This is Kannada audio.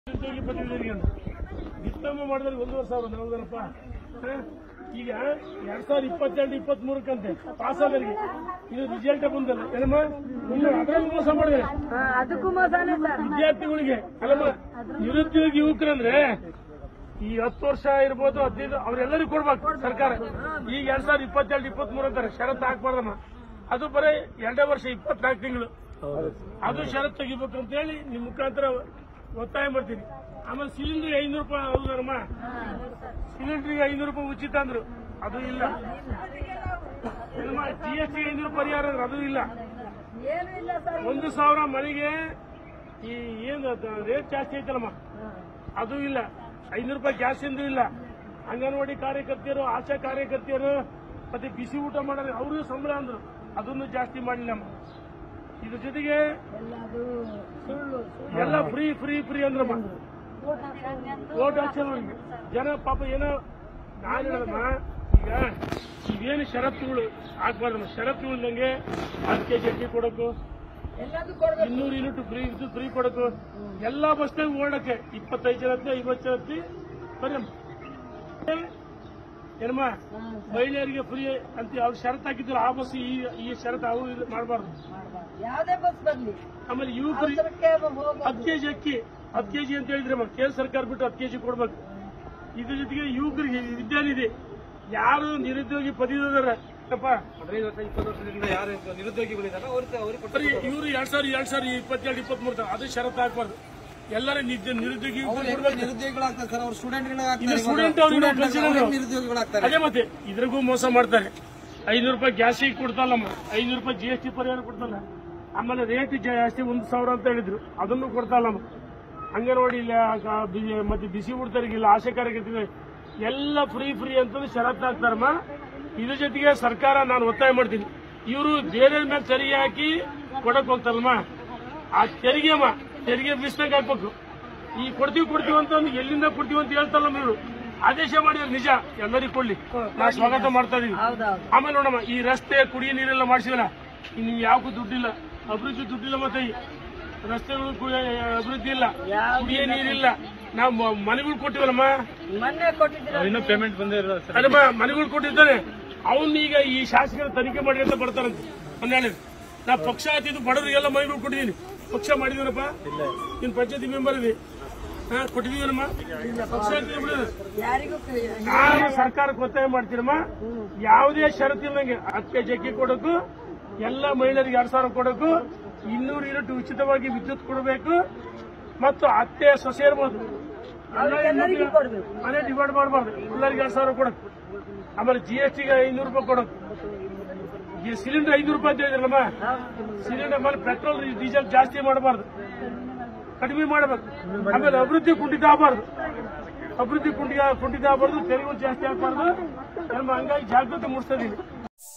ಉದ್ಯೋಗಿ ಪದವೀಧರಿಗೆ ಅಂತ ಡಿಪ್ಲೊಮಾ ಮಾಡಿದ್ರೆ ಒಂದೂವರೆ ಸಾವಿರ ಹೌದನಪ್ಪ ಹ? ಈಗ ಎರಡ್ ಸಾವಿರದ ಇಪ್ಪತ್ತೆರಡು ಇಪ್ಪತ್ತ್ ಮೂರಕ್ಕಂತೆ ಪಾಸ್ ಆದವರಿಗೆ ಇದು ರಿಸಲ್ಟ್ ಬಂದಲ್ಲ ಏನಮ್ಮ ಇನ್ನು ಅದರಲ್ಲಿ ಮೋಸ ಮಾಡಿದ್ರೆ ಹಾ, ಅದಕ್ಕೂ ಮೋಸನೇ ಸರ್ ವಿದ್ಯಾರ್ಥಿಗಳಿಗೆ ಅಲ್ಲಮ್ಮ ನಿರುದ್ಯೋಗಿ ಯುವಕರಂದ್ರೆ ಈ ಹತ್ತು ವರ್ಷ ಇರ್ಬೋದು ಹದಿನೈದು ಅವ್ರೆಲ್ಲರಿಗೂ ಕೊಡ್ಬೇಕು ಸರ್ಕಾರ ಈಗ ಎರಡ್ ಸಾವಿರದ ಇಪ್ಪತ್ತೆರಡು ಇಪ್ಪತ್ತ್ ಮೂರು ಅಂತಾರೆ ಷರತ್ತು ಹಾಕ್ಬಾರ್ದಮ್ಮ ಅದು ಬರೀ ಎರಡೇ ವರ್ಷ ಇಪ್ಪತ್ನಾಲ್ಕು ತಿಂಗಳು ಅದು ಷರತ್ತು ತೆಗಿಬೇಕು ಅಂತ ಹೇಳಿ ನಿಮ್ ಮುಖಾಂತರ ಒತ್ತಾಯ ಮಾಡ್ತೀನಿ ಆಮೇಲೆ ಸಿಲಿಂಡರ್ ಐನೂರು ರೂಪಾಯಿ ಹೌದಮ್ಮ ಸಿಲಿಂಡರ್ಗೆ ಐನೂರು ರೂಪಾಯಿ ಉಚಿತ ಅಂದ್ರು ಅದು ಇಲ್ಲ ಜಿ ಎಸ್ ಟಿ ಐನೂರು ಪರಿಹಾರ ಅಂದ್ರೆ ಅದು ಇಲ್ಲ ಏನು ಇಲ್ಲ ಸರ್ ಒಂದು ಸಾವಿರ ಮನೆಗೆ ಈ ಏನು ಅದು ರೇಟ್ ಜಾಸ್ತಿ ಐತಲ್ಲಮ್ಮ ಅದು ಇಲ್ಲ ಐನೂರು ರೂಪಾಯಿ ಗ್ಯಾಸ್ ಇಂದು ಇಲ್ಲ ಅಂಗನವಾಡಿ ಕಾರ್ಯಕರ್ತೆಯರು ಆಶಾ ಕಾರ್ಯಕರ್ತೆಯರು ಮತ್ತೆ ಬಿಸಿ ಊಟ ಮಾಡೋರು ಅವ್ರಿಗೂ ಸಂಬಳ ಅಂದ್ರು ಅದನ್ನು ಜಾಸ್ತಿ ಮಾಡಿಲ್ಲಮ್ಮ ಇದ್ರ ಜೊತೆಗೆ ಎಲ್ಲದು ಸುಳ್ಳು ಸುಳ್ಳು ಎಲ್ಲ ಫ್ರೀ ಫ್ರೀ ಫ್ರೀ ಅಂದ್ರಮ್ಮ ಓಟ್ ಹಾಕ್ಸೋರಿಗೆ ಜನ ಪಾಪ ಏನೋ ನಾನು ಹೇಳದಮ್ಮ ಈಗ ಇವೇನು ಷರತ್ತುಗಳು ಹಾಕ್ಬಾರ್ದಮ್ಮ ಷರತ್ತುಗಳು ನಂಗೆ ಹತ್ತು ಕೆಜಿ ಅಕ್ಕಿ ಕೊಡೋಕು ಎಲ್ಲದು ಕೊಡ್ಬೇಕು ಇನ್ನೂರು ಯೂನಿಟ್ ಫ್ರೀ ಇದು ಫ್ರೀ ಕೊಡೋಕು ಎಲ್ಲಾ ಬಸ್ನಾಗ ಓಡಕ್ಕೆ ಇಪ್ಪತ್ತೈದು ಜನ ಹತ್ತಿ ಐವತ್ತು ಜನ ಹತ್ತಿ ಬರೀ ಏನಮ್ಮ ಮಹಿಳೆಯರಿಗೆ ಫ್ರೀ ಅಂತ ಅವ್ರು ಷರತ್ತು ಹಾಕಿದ್ರು ಆ ಬಸ್ ಈ ಈ ಷರತ್ತು ಅವು ಇದು ಮಾಡಬಾರ್ದು ಯಾವ್ದೇ ಬಸ್ ಬರ್ಲಿ ಆಮೇಲೆ ಯುವಕರಿಗೆ ಅವಸರಕ್ಕೆ ಹೋಗ್ಬೋದು ಹತ್ತು ಕೆಜಿ ಅಕ್ಕಿ ಹತ್ತು ಕೆಜಿ ಅಂತ ಹೇಳಿದ್ರಮ್ಮ ಕೇಂದ್ರ ಸರ್ಕಾರ ಬಿಟ್ಟು ಹತ್ತು ಕೆಜಿ ಕೊಡ್ಬೇಕು ಇದ್ರ ಜೊತೆಗೆ ಯುವಕರಿಗೆ ವಿದ್ಯಾನಿಧಿ ಯಾರು ನಿರುದ್ಯೋಗಿ ಪದವೀಧರ ಅಪ್ಪ ಹದಿನೈದು ವರ್ಷ ಇಪ್ಪತ್ತು ವರ್ಷದಿಂದ ಯಾರು ನಿರುದ್ಯೋಗಿಗಳಿದ್ದಾರೆ ಅವ್ರಿಗೆ ಅವ್ರಿಗೆ ಬರೀ ಇವರು ಎರಡ್ ಸಾವಿರ ಎರಡ್ ಸಾವಿರ ಇಪ್ಪತ್ತೆರಡು ಇಪ್ಪತ್ತ್ ಮೂರು ಅದು ಷರತ್ತು ಹಾಕ್ಬಾರ್ದು ಎಲ್ಲರೂ ನಿಜ ನಿರುದ್ಯೋಗಿ ಯುವಕರು ಕೊಡ್ಬೇಕು. ನಿರುದ್ಯೋಗಿಗಳಾಗ್ತಾರೆ ಸರ್ ಅವ್ರು ಇದು ಸ್ಟೂಡೆಂಟ್ಗಳಾಗ್ತಾರೆ ಸ್ಟೂಡೆಂಟ್ ಅವ್ರಿಗೆ ಕಳ್ಸಿರೋದು. ನಿರುದ್ಯೋಗಿಗಳಾಗ್ತಾರೆ ಅದೇ ಮತ್ತೆ ಇದ್ರಿಗೂ ಮೋಸ ಮಾಡ್ತಾರೆ ಐನೂರು ರೂಪಾಯಿ ಗ್ಯಾಸಿಗೆ ಕೊಡ್ತಲ್ಲಮ್ಮ ಐನೂರು ರೂಪಾಯಿ ಜಿ ಎಸ್ ಟಿ ಪರಿಹಾರ ಕೊಡ್ತಲ್ಲ ಆಮೇಲೆ ರೇಟ್ ಜಾಸ್ತಿ ಒಂದು ಸಾವಿರ ಅಂತ ಹೇಳಿದ್ರು ಅದನ್ನು ಕೊಡ್ತಲ್ಲಮ್ಮ ಅಂಗನವಾಡಿ ಇಲ್ಲ ಕ- ಬಿ- ಮತ್ತೆ ಬಿಸಿ ಊಟದವರಿಗಿಲ್ಲ ಆಶಾ ಕಾರ್ಯಕರ್ತರಿಗೆ ಎಲ್ಲ ಫ್ರೀ ಫ್ರೀ ಅಂತಂದು ಷರತ್ತು ಹಾಕ್ತಾರಮ್ಮ ಇದ್ರ ಜೊತೆಗೆ ಸರ್ಕಾರ ನಾನು ಒತ್ತಾಯ ಮಾಡ್ತೀನಿ ಇವರು ಬೇರೆ ಮೇಲೆ ತೆರಿಗೆ ಹಾಕಿ ಕೊಡಕ್ ಹೋಗ್ತಾರಲ್ಲಮ್ಮ ಆ ತೆರಿಗೆ ಅಮ್ಮ ತೆರಿಗೆ ಬಿಸ್ನಾಗ ಹಾಕ್ಬೇಕು ಈ ಕೊಡ್ತೀವಿ ಕೊಡ್ತೀವಿ ಅಂತ ಅಂದು ಎಲ್ಲಿಂದ ಕೊಡ್ತೀವಿ ಅಂತ ಹೇಳ್ತಾರಲ್ಲ ಇವರು ಆದೇಶ ಮಾಡಿದ್ರೆ ನಿಜ ಎಲ್ಲರಿಗೂ ಕೊಡ್ಲಿ ನಾ ಸ್ವಾಗತ ಮಾಡ್ತಾ ಇದೀವಿ ಹೌದೌದು ಆಮೇಲೆ ನೋಡಮ್ಮ ಈ ರಸ್ತೆ ಕುಡಿಯ ನೀರೆಲ್ಲ ಮಾಡಿಸಿದ್ರ ಇನ್ನು ಯಾವಕ್ಕೂ ದುಡ್ಡಿಲ್ಲ ಅಭಿವೃದ್ಧಿ ದುಡ್ಡಿಲ್ಲ ಮತ್ತೆ ಈ ರಸ್ತೆಗಳು ಕು- ಅಭಿವೃದ್ಧಿ ಇಲ್ಲ ಯಾವ್ದು ಕುಡಿಯ ನೀರಿಲ್ಲ ನಾವು ಮ- ಮನೆಗಳು ಕೊಟ್ಟಿವಲ್ಲಮ್ಮ ಮೊನ್ನೆ ಕೊಟ್ಟಿದ್ದೀರ ಇನ್ನೂ ಪೇಮೆಂಟ್ ಬಂದೇ ಇರಲ್ಲ ಸರ್ ಅಲ್ಲಮ್ಮ ಮನೆಗಳು ಕೊಟ್ಟಿದ್ದಾನೆ ಅವನ್ನ ಈಗ ಈ ಶಾಸಕರ ತನಿಖೆ ಮಾಡಿ ಅಂತ ಬರ್ತಾರಂತೆ ಹನ್ನೆರಡು ನಾ ಪಕ್ಷ ಹತ್ತಿದ್ದು ಬಡವರಿಗೆಲ್ಲ ಮನೆಗಳು ಕೊಟ್ಟಿದ್ದೀನಿ ಪಕ್ಷ ಮಾಡಿದೀನಪ್ಪ ನೀನ್ ಪಂಚಾಯತಿ ಮೆಂಬರ್ ಇದೆ ಹಾ ಕೊಟ್ಟಿದೀವನಮ್ಮ ಪಕ್ಷ ಹತ್ತಿದ್ದು ಬಿಡೋದು ಯಾರಿಗೂ ಕ- ನಾನು ಸರ್ಕಾರಕ್ಕೆ ಒತ್ತಾಯ ಮಾಡ್ತೀನಮ್ಮ ಯಾವುದೇ ಷರತ್ತು ಇಲ್ಲಂಗೆ ಹತ್ತು ಜಗ್ಗಿ ಕೊಡೋಕು ಎಲ್ಲ ಮಹಿಳೆಯರಿಗೆ ಎರಡ್ ಸಾವಿರ ಕೊಡೋಕು ಇನ್ನೂರು ಯೂನಿಟ್ ಉಚಿತವಾಗಿ ವಿದ್ಯುತ್ ಕೊಡಬೇಕು ಮತ್ತು ಅತ್ತೆ ಸೊಸೆ ಇರ್ಬೋದು ಎಲ್ಲ ಎಲ್ಲರಿಗೂ ಕೊಡ್ಬೇಕು. ಮನೆ ಡಿವೈಡ್ ಮಾಡಬಾರ್ದು ಎಲ್ಲರಿಗೆ ಎರಡ್ ಸಾವಿರ ಕೊಡೋಕು ಆಮೇಲೆ ಜಿ ಎಸ್ ಟಿಗೆ ಐನೂರು ರೂಪಾಯಿ ಕೊಡೋಕು ಈ ಸಿಲಿಂಡರ್ ಐನೂರು ರೂಪಾಯಿ ಅಂತ ಹೇಳಿದ್ರಲ್ಲಮ್ಮ ಸಿಲಿಂಡರ್ ಮೇಲೆ ಪೆಟ್ರೋಲ್ ಡೀಸೆಲ್ ಜಾಸ್ತಿ ಮಾಡಬಾರ್ದು ಕಡಿಮೆ ಮಾಡಬೇಕು ಆಮೇಲೆ ಅಭಿವೃದ್ಧಿ ಕುಂಠಿತ ಆಗಬಾರ್ದು ಅಭಿವೃದ್ಧಿ ಕುಂಠಿತ ಕುಂಠಿತ ಆಗಬಾರ್ದು ತೆರಿಗೆ ಜಾಸ್ತಿ ಆಗಬಾರ್ದು ನಮ್ಮ ಹಂಗಾಗಿ ಜಾಗೃತಿ ಮೂಡಿಸ್ತಾ ಇದೀನಿ